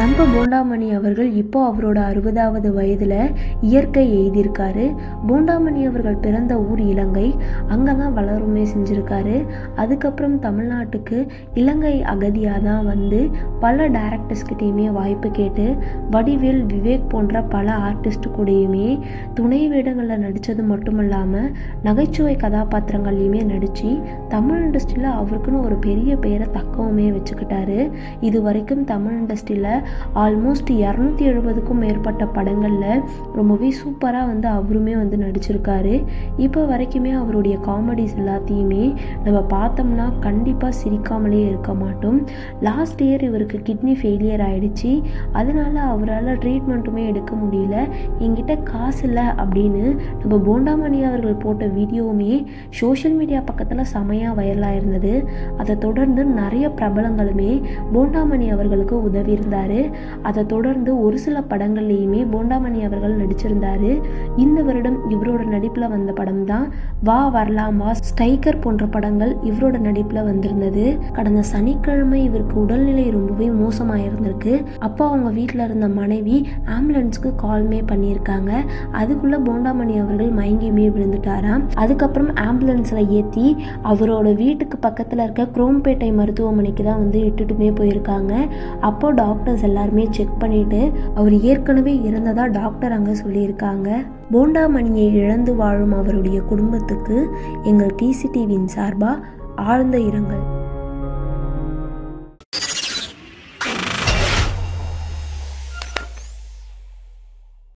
நம்ம போண்டாமணி அவர்கள் இப்போ அவரோட அறுபதாவது வயதில் இயற்கை எய்தியிருக்காரு போண்டாமணி அவர்கள் பிறந்த ஊர் இலங்கை அங்கே தான் வளருமே செஞ்சுருக்காரு அதுக்கப்புறம் தமிழ்நாட்டுக்கு இலங்கை அகதியாக தான் வந்து பல டேரக்டர்ஸ்கிட்டையுமே வாய்ப்பு கேட்டு வடிவேல் விவேக் போன்ற பல ஆர்டிஸ்ட் கூடயுமே துணை வேடங்களில் நடித்தது மட்டும் இல்லாமல் நகைச்சுவை கதாபாத்திரங்கள்லையுமே நடித்து தமிழ் இண்டஸ்ட்ரியில் அவருக்குன்னு ஒரு பெரிய பெயரை தக்கவுமே வச்சுக்கிட்டாரு இது வரைக்கும் தமிழ் இண்டஸ்ட்ரியில் ஆல்மோஸ்ட் இரநூத்தி எழுபதுக்கும் மேற்பட்ட படங்களில் ரொம்பவே சூப்பராக வந்து அவருமே வந்து நடிச்சிருக்காரு இப்போ வரைக்குமே அவருடைய காமெடிஸ் எல்லாத்தையுமே நம்ம பார்த்தோம்னா கண்டிப்பாக சிரிக்காமலே இருக்க மாட்டோம் லாஸ்ட் இயர் இவருக்கு கிட்னி ஃபெயிலியர் ஆயிடுச்சு அதனால அவரால் ட்ரீட்மெண்ட்டுமே எடுக்க முடியல என்கிட்ட காசு இல்லை அப்படின்னு நம்ம போண்டாமணி அவர்கள் போட்ட வீடியோவுமே சோஷியல் மீடியா பக்கத்தில் செமையாக வைரலாக இருந்தது அதை தொடர்ந்து நிறைய பிரபலங்களுமே போண்டாமணி அவர்களுக்கு உதவி இருந்தார் அதை தொடர்ந்து ஒரு சில படங்கள்லேயுமே போண்டாமணி அவர்கள் நடிச்சிருந்தாரு இந்த வருடம் இவரோட நடிப்பில் வந்த படம் தான் வா வரலாம் வா ஸ்டைக்கர் போன்ற படங்கள் இவரோட நடிப்பில் வந்திருந்தது கடந்த சனிக்கிழமை இவருக்கு உடல்நிலை ரொம்பவே மோசமாக இருந்திருக்கு அப்போ அவங்க வீட்டில் இருந்த மனைவி ஆம்புலன்ஸ்க்கு கால்மே பண்ணியிருக்காங்க அதுக்குள்ளே போண்டாமணி அவர்கள் மயங்கியுமே விழுந்துட்டாராம் அதுக்கப்புறம் ஆம்புலன்ஸில் ஏற்றி அவரோட வீட்டுக்கு பக்கத்தில் இருக்க குரோம்பேட்டை மருத்துவமனைக்கு தான் வந்து இட்டுட்டுமே போயிருக்காங்க அப்போ டாக்டர்ஸ் எல்லாருமே செக் பண்ணிட்டு அவர் ஏற்கனவே இறந்ததா டாக்டர் அங்கே சொல்லியிருக்காங்க போண்டாமணியை இழந்து வாழும் அவருடைய குடும்பத்துக்கு எங்கள் டிசிடிவியின் சார்பாக ஆழ்ந்த இரங்கல்